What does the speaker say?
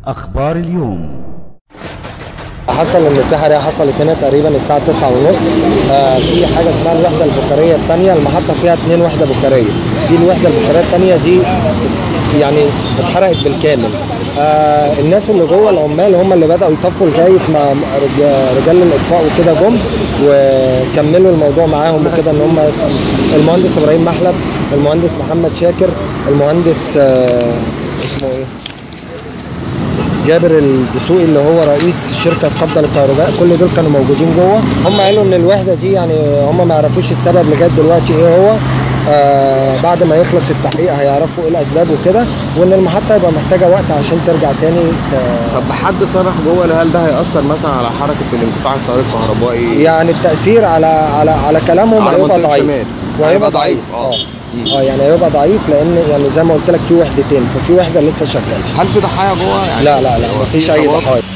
أخبار اليوم حصل ان في حريقه حصلت هنا تقريبا الساعه 9 ونص آه في حاجه اسمها الوحده البكريه الثانيه المحطه فيها اثنين وحده بكريه دي الوحده البكريه الثانيه دي يعني اتحرقت بالكامل آه الناس اللي جوه العمال هم اللي بداوا يطفوا لغايه ما رج- رجال الاطفاء وكده جم وكملوا الموضوع معاهم وكده ان هم المهندس ابراهيم محلب المهندس محمد شاكر المهندس آه اسمه ايه جابر الدسوقي اللي هو رئيس شركه قبضه للكهرباء كل دول كانوا موجودين جوه هم قالوا ان الوحده دي يعني هم ما يعرفوش السبب لغايه دلوقتي ايه هو آه بعد ما يخلص التحقيق هيعرفوا ايه الاسباب وكده وان المحطه يبقى محتاجه وقت عشان ترجع تاني ت- طب حد صرح جوه هل ده هيأثر مثلا على حركة الانقطاع الطريق الكهربائي؟ يعني التأثير على على على كلامهم على هيبقى منطقة ضعيف شمال. وهيبقى هيبقى ضعيف ضعيف، اه مم. اه يعني هيبقى ضعيف لان يعني زي ما قلت لك في وحدتين ففي وحده لسه شغاله هل في ضحايا جوه؟ يعني لا لا لا هو في مفيش اي إصابات؟ ضحايا